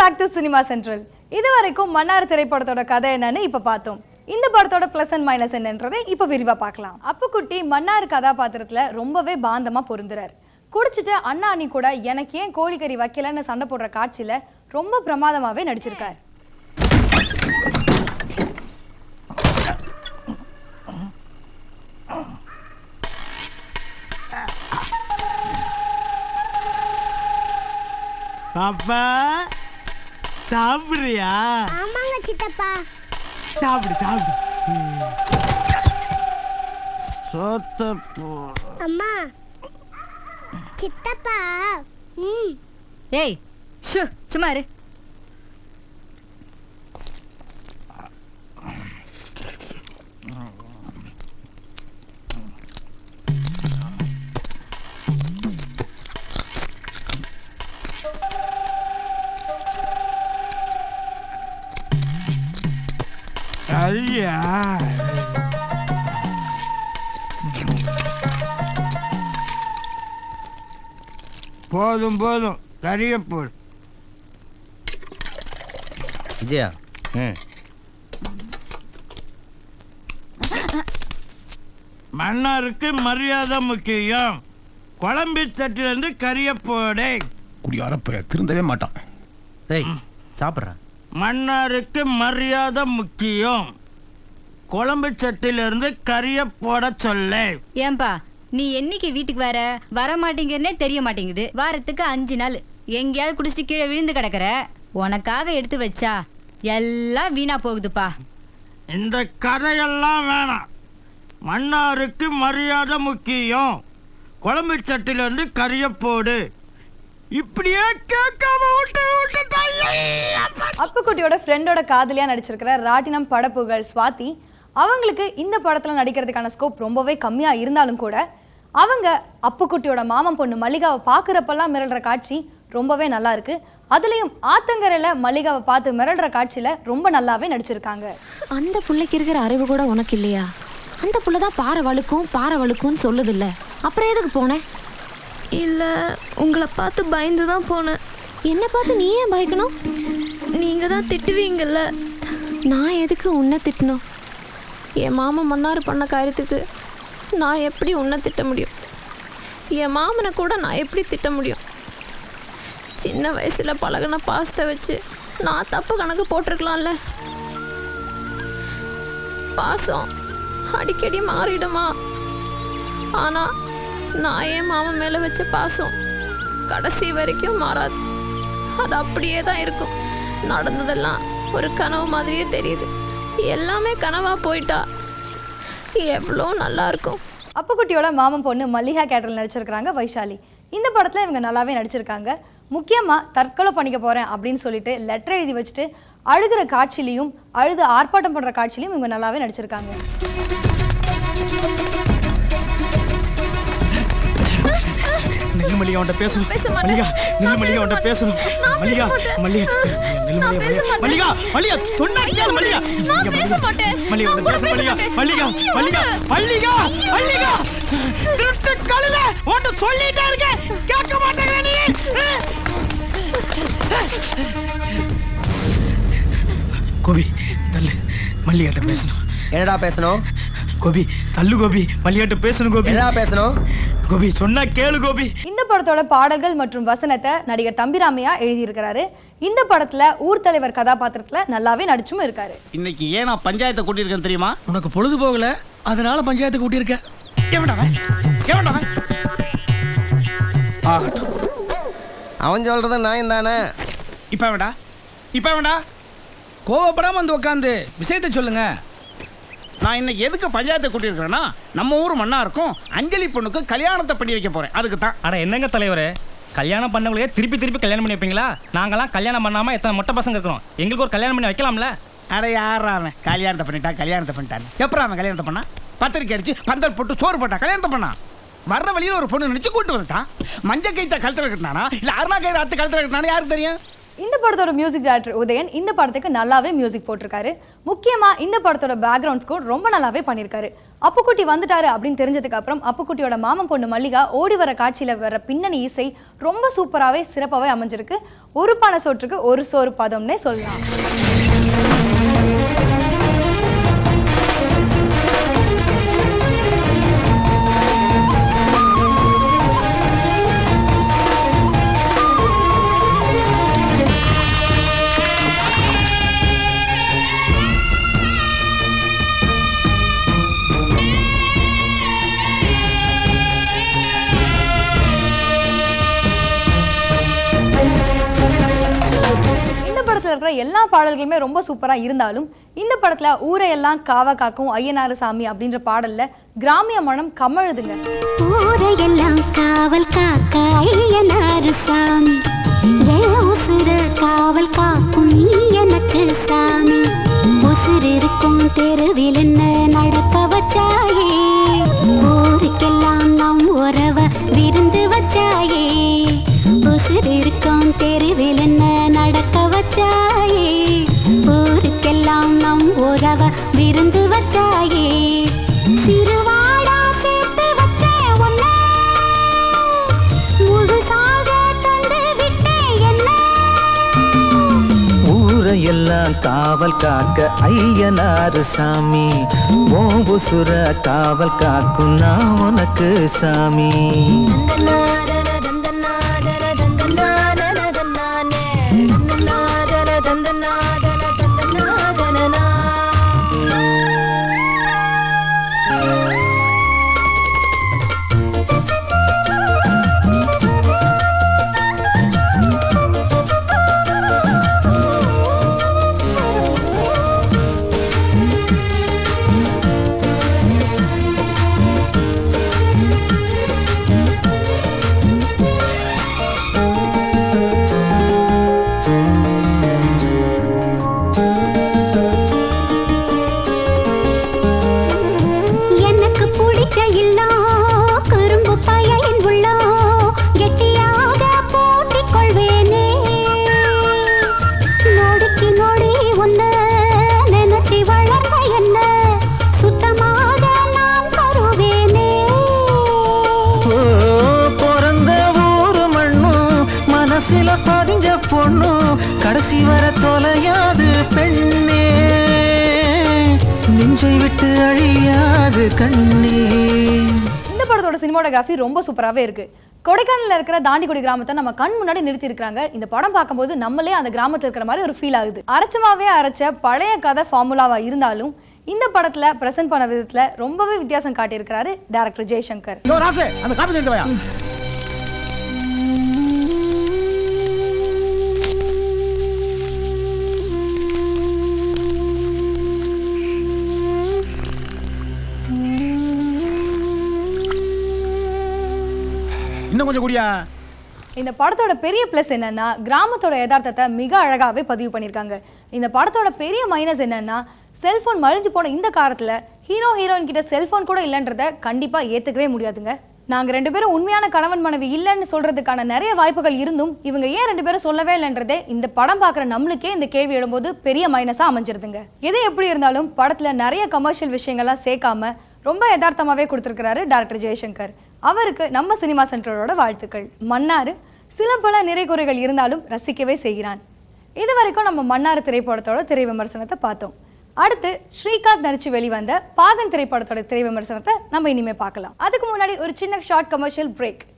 Back to cinema central இது வரைக்கும் மன்னார் திரைப்படத்தோட கதை என்னன்னு இப்ப பார்த்தோம் இந்த படத்தோட ப்ளஸ் அண்ட் மைனஸ் என்னன்றதை இப்ப விரிவா பார்க்கலாம் அப்புக்குட்டி மன்னார் கதாபாத்திரத்துல ரொம்பவே பாந்தமா பொருந்துறார் குடிச்சிட்டு அண்ணா அண்ணி கூட எனக்கு ஏன் கோழிக்கறி வைக்கலன்னு சண்டை போடுற காட்சியில ரொம்ப பிரமாதமாவே நடிச்சிருக்கார் பாப்பா சாப்பிடுறியா ஆமாங்க சித்தப்பா சாப்பிடு சாப்பிடு சோத்த போ அம்மா சித்தப்பா ம் ஏய் ஷு சும்மா இரு ஐயா போதும் போதும் கரிய போடு விஜயா ம் மன்னருக்கு மரியாதை முக்கியம் குழம்பு தட்டிலிருந்து கரிய போடே குடியாரப்ப திருந்தவே மாட்டான் டேய் சாப்பிட்றேன் மன்னருக்கு மரியாதை முக்கியம் குழம்பு சட்டிலிருந்து கரிய போட சொல்லே ஏன்பா நீ என்னைக்கு வீட்டுக்கு வர வர மாட்டேங்கிறனே தெரிய மாட்டேங்குது வாரத்துக்கு அஞ்சு நாள் எங்கேயாவது குடிச்சிட்டு கீழே விழுந்து கிடக்குற உனக்காக எடுத்து வச்சா எல்லாம் வீணா போகுதுப்பா இந்த கதையெல்லாம் வேணாம் மன்னாருக்கு மரியாதை முக்கியம் குழம்பு சட்டிலிருந்து கரிய போடு இப்படியே கேட்காம விட்டு விட்டு தாயே. அப்புக்குட்டியோட ஃப்ரெண்டோட காதலியா நடிச்சிருக்கிற ராட்டினம் படப்புகள் ஸ்வாதி அவங்களுக்கு இந்த படத்துல நடிக்கிறதுக்கான ஸ்கோப் ரொம்பவே கம்மியா இருந்தாலும் கூட அவங்க அப்புக்குட்டியோட மாமன் பொண்ணு மல்லிகாவை பார்க்குறப்பெல்லாம் மிரள்ற காட்சி ரொம்பவே நல்லா இருக்கு அதுலயும் ஆத்தங்கரையில மல்லிகாவை பார்த்து மிரள்ற காட்சியில ரொம்ப நல்லாவே நடிச்சிருக்காங்க அந்த புள்ளைக்கு இருக்கிற அறிவு கூட உனக்கு இல்லையா அந்த புள்ள தான் பாறை வழுக்கும் பாறை வழுக்கும்னு சொல்லுதில்ல அப்புறம் எதுக்கு போனேன் இல்லை உங்களை பார்த்து பயந்து தான் போனேன் என்ன பார்த்து நீ ஏன் பயக்கணும் நீங்கள் தான் திட்டுவீங்கல்ல நான் எதுக்கு உன்னை திட்டணும் என் மாமன் மன்னார் பண்ண காரியத்துக்கு நான் எப்படி உன்னை திட்ட முடியும் என் மாமனை கூட நான் எப்படி திட்ட முடியும் சின்ன வயசில் பழகின பாசத்தை வச்சு நான் தப்பு கணக்கு போட்டிருக்கலாம்ல பாசம் அடிக்கடி மாறிடுமா ஆனால் நான் என் மாமன் மேலே வச்ச பாசம் கடைசி வரைக்கும் மாறாது அது அப்படியே தான் இருக்கும் நடந்ததெல்லாம் ஒரு கனவு மாதிரியே தெரியுது எல்லாமே கனவா போயிட்டா எவ்வளோ நல்லா இருக்கும் அப்புக்குட்டியோட மாமன் பொண்ணு மல்லிகா கேட்டல் நடிச்சிருக்காங்க வைஷாலி இந்த படத்துல இவங்க நல்லாவே நடிச்சிருக்காங்க முக்கியமா தற்கொலை பண்ணிக்க போறேன் அப்படின்னு சொல்லிட்டு லெட்டர் எழுதி வச்சுட்டு அழுகிற காட்சிலையும் அழுது ஆர்ப்பாட்டம் பண்ற காட்சிலையும் இவங்க நல்லாவே நடிச்சிருக்காங்க நெல்லு மல்லிகா அவன்கிட்ட பேசணும் மல்லிகா நெல்லு மல்லிகா அவன்கிட்ட பேசணும் மல்லிகா மல்லிகா நெல்லு மல்லிகா மல்லிகா மல்லிகா சொன்னா கேளு மல்லிகா இங்க மல்லிகா மல்லிகா அவன்கிட்ட பேச மல்லிகா மல்லிகா மல்லிகா மல்லிகா மல்லிகா திருட்டு கழுத உன்கிட்ட சொல்லிட்டே இருக்க கேட்க மாட்டேங்கிற நீ கோபி தள்ளு மல்லிகாட்ட பேசணும் என்னடா பேசணும் கோபி தள்ளு கோபி மல்லிகாட்ட பேசணும் கோபி என்னடா பேசணும் கோபி சொன்னா கேளு கோபி இந்த படத்தோட பாடல்கள் மற்றும் வசனத்தை நடிகர் தம்பிராமையா எழுதியிருக்கிறாரு இந்த படத்துல ஊர் தலைவர் கதாபாத்திரத்துல நல்லாவே நடிச்சும் இருக்காரு இன்னைக்கு ஏன் நான் பஞ்சாயத்தை கூட்டியிருக்கேன் தெரியுமா உனக்கு பொழுது போகல அதனால பஞ்சாயத்து கூட்டியிருக்க எவன்டாவன் எவன்டாவன் ஆகட்டும் அவன் சொல்றது நான் தானே இப்போ வேண்டா இப்போ வேண்டா கோவப்படாம வந்து உட்காந்து விஷயத்தை சொல்லுங்க நான் இன்னைக்கு எதுக்கு பஞ்சாயத்தை கூட்டியிருக்கிறேன்னா நம்ம ஊர் மண்ணா இருக்கும் அஞ்சலி பொண்ணுக்கு கல்யாணத்தை பண்ணி வைக்க போறேன் அதுக்கு தான் அட என்னங்க தலைவரே கல்யாணம் பண்ணவங்களே திருப்பி திருப்பி கல்யாணம் பண்ணி வைப்பீங்களா நாங்களாம் கல்யாணம் பண்ணாம எத்தனை மொட்டை பசங்க இருக்கிறோம் எங்களுக்கு ஒரு கல்யாணம் பண்ணி வைக்கலாம்ல அட யாரா அவன் கல்யாணத்தை பண்ணிட்டான் கல்யாணத்தை பண்ணிட்டான் எப்பறம் அவன் கல்யாணத்தை பண்ணா பத்திரிக்கை அடிச்சு பந்தல் போட்டு சோறு போட்டான் கல்யாணத்தை பண்ணான் வர்ற வழியில ஒரு பொண்ணு நினைச்சு கூட்டு வந்துட்டான் மஞ்சள் கைத்த கழுத்துல கட்டினானா இல்ல அருணா கயிறு அத்து கழுத்துல கட்டினானா யாருக்கு தெரியும் இந்த படத்தோட மியூசிக் டைரக்டர் உதயன் இந்த படத்துக்கு நல்லாவே மியூசிக் போட்டிருக்காரு முக்கியமா இந்த படத்தோட பேக்ரவுண்ட் ஸ்கோர் ரொம்ப நல்லாவே பண்ணியிருக்காரு அப்புக்குட்டி வந்துட்டாரு அப்படின்னு தெரிஞ்சதுக்கு அப்புறம் அப்புக்குட்டியோட மாமன் பொண்ணு மல்லிகா ஓடி வர காட்சியில வர பின்னணி இசை ரொம்ப சூப்பராகவே சிறப்பாகவே அமைஞ்சிருக்கு ஒரு பானை சோற்றுக்கு ஒரு சோறு பதம்னே சொல்லலாம் இந்த படத்துல இருக்கிற எல்லா பாடல்களுமே ரொம்ப சூப்பரா இருந்தாலும் இந்த படத்துல ஊரையெல்லாம் காவ காக்கும் ஐயனாறு சாமி அப்படின்ற பாடல்ல கிராமிய மனம் கமழுதுங்க ஊரையெல்லாம் காவல் காக்க ஐயனாரு சாமி ஏன் உசுர காவல் காக்கும் நீ எனக்கு சாமி உசுர் இருக்கும் தெருவில் என்ன நடக்க வச்சாயே ஊருக்கெல்லாம் நம் உறவ விருந்து வச்சாயே உசுர் இருக்கும் தெருவில் என்ன நடக்க வச்சாயே ஊருக்கெல்லாம் நம் உறவ விருந்து வச்சாயே சிறுவாடா சேர்த்து வச்சேன் உன்னை முழுசாக தந்து விட்டேன் என்ன ஊரையெல்லாம் காவல் காக்க ஐயனாரு சாமி ஓம்புசுர காவல் காக்கும் நான் உனக்கு சாமி எனக்கு பிடிச்ச இல்லம் கரும்பு பயலின் உள்ளம் கெட்டியாக பூட்டிக் கொள்வேனே நொடிக்கு நொடி உன்னை நினைச்சு வளர்ந்த என்ன சுத்தமாக நான் தருவேனே ஓ, பிறந்த ஊரு மண்ணும் மனசுல பதிஞ்ச பொண்ணும் கடைசி வர தொலையாது பெண்ணே நெஞ்சை விட்டு அழியாது கண்ணே இந்த படத்தோட சினிமாட்டோகிராஃபி ரொம்ப சூப்பராகவே இருக்கு கொடைக்கானல்ல இருக்கிற தாண்டிக்குடி கிராமத்தை நம்ம கண் முன்னாடி நிறுத்தி இருக்காங்க இந்த படம் பார்க்கும்போது நம்மளே அந்த கிராமத்துல இருக்கிற மாதிரி ஒரு ஃபீல் ஆகுது அரைச்சமாவே அரைச்ச பழைய கதை ஃபார்முலாவா இருந்தாலும் இந்த படத்துல பிரசன்ட் பண்ண விதத்துல ரொம்பவே வித்தியாசம் காட்டியிருக்கிறாரு டேரக்டர் ஜெய்சங்கர் யோ ராசு அந்த காப்பி எடுத்து வாயா இன்னும் கொஞ்சம் குடியா இந்த படத்தோட பெரிய ப்ளஸ் என்னன்னா கிராமத்தோட யதார்த்தத்தை மிக அழகாவே பதிவு பண்ணியிருக்காங்க இந்த படத்தோட பெரிய மைனஸ் என்னன்னா செல்போன் மழிஞ்சு போன இந்த காலத்துல ஹீரோ ஹீரோயின் கிட்ட செல்போன் கூட இல்லைன்றத கண்டிப்பா ஏத்துக்கவே முடியாதுங்க நாங்க ரெண்டு பேரும் உண்மையான கணவன் மனைவி இல்லைன்னு சொல்றதுக்கான நிறைய வாய்ப்புகள் இருந்தும் இவங்க ஏன் ரெண்டு பேரும் சொல்லவே இல்லைன்றதே இந்த படம் பார்க்குற நம்மளுக்கே இந்த கேள்வி எழும்போது பெரிய மைனஸா அமைஞ்சிருதுங்க எது எப்படி இருந்தாலும் படத்துல நிறைய கமர்ஷியல் விஷயங்கள்லாம் சேர்க்காம ரொம்ப யதார்த்தமாவே கொடுத்துருக்கிறாரு டாக்டர் ஜெய்சங்கர் அவருக்கு நம்ம சினிமா சென்டரோட வாழ்த்துக்கள் மன்னாரு சில பல நிறைகுறைகள் இருந்தாலும் ரசிக்கவே செய்கிறான் இது வரைக்கும் நம்ம மன்னார் திரைப்படத்தோட திரை விமர்சனத்தை பார்த்தோம் அடுத்து ஸ்ரீகாந்த் நடிச்சு வெளிவந்த பாகன் திரைப்படத்தோட திரை விமர்சனத்தை நம்ம இனிமே பார்க்கலாம் அதுக்கு முன்னாடி ஒரு சின்ன ஷார்ட் கமர்ஷியல் பிரேக்